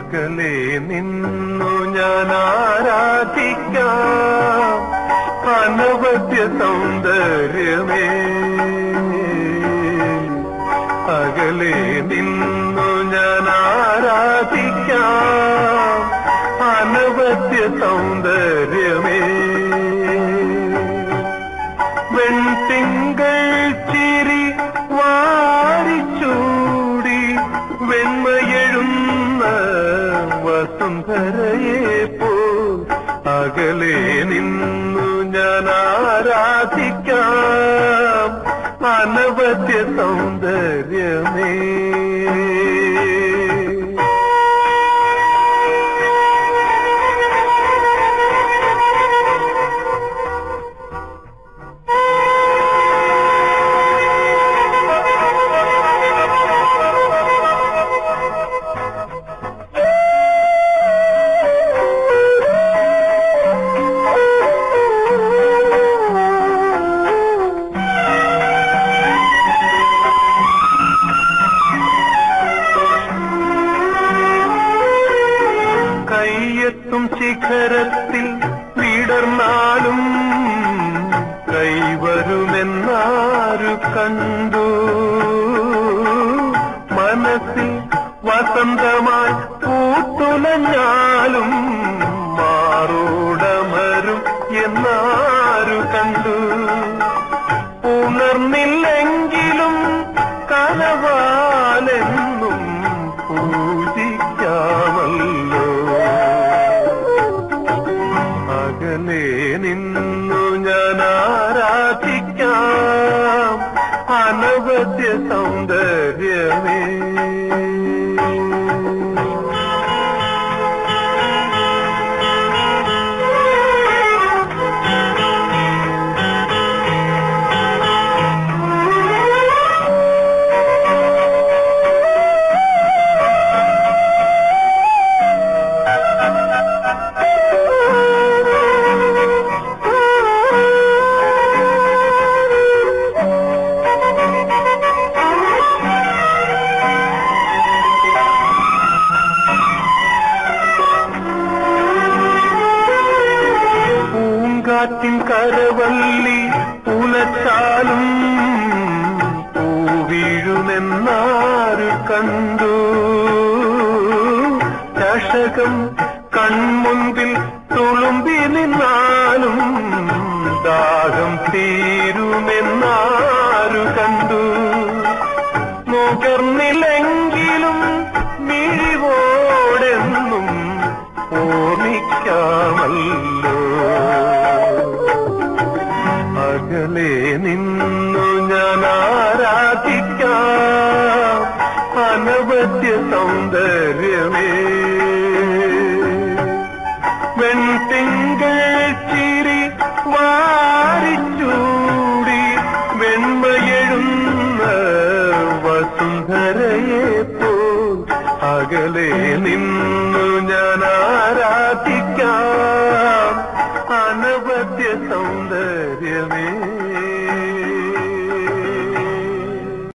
അകലെ നിന്നു ഞാൻ ആരാധിക്കാം അനവധ്യ സൗന്ദര്യമേ അകലെ നിന്നു ഞാൻ ആരാധിക്കാം അനവധ്യ സൗന്ദര്യമേ വെൺതിങ്കൾ ചിരി വാരിച്ചൂടി വെണ്മയെഴുന്ന വസുന്ധരയെ പോൽ അകലെ നിന്നു ഞാൻ ആരാധിക്കാം അനവധ്യ സൗന്ദര്യമേ കയ്യെത്തും ശിഖരത്തിൽ വിടർന്നാലും കൈവരുമെന്നാരു കണ്ടു മനസ്സിൽ വസന്തമായി പൂത്തുലഞ്ഞാലും മാറോടമരും എന്നാരു കണ്ടു ഉണർന്നില്ലെങ്കിലും കനവാലെന്നും പൂജിക്കാമല്ലോ അകലെ നിന്നു ഞാൻ ആരാധിക്കാം അനവധ്യ സൗന്ദര്യമേ പൂങ്കാറ്റിൻ കരവല്ലി ഉലച്ചാലും പൂവീഴുമെന്നാരു കണ്ടു ചഷകം കൺമുൻപിൽ തുളുമ്പി നിന്നാലും ദാഹം തീരുമെന്നാരു കണ്ടു നുകർന്നില്ലെങ്കിലും മിഴിവോടെന്നും ഓർമ്മിക്കാമല്ലോ അകലെ നിന്നു ഞാൻ ആരാധിക്കാം അനവധ്യ സൗന്ദര്യമേ വെൺതിങ്കൾ ചിരി വാരിച്ചൂടി വെണ്മയെഴുന്ന വസുന്ധരയെ പോൽ അകലെ നിന്നു ഞാൻ ആരാധിക്കാം അനവധ്യ സൗന്ദര്യമേ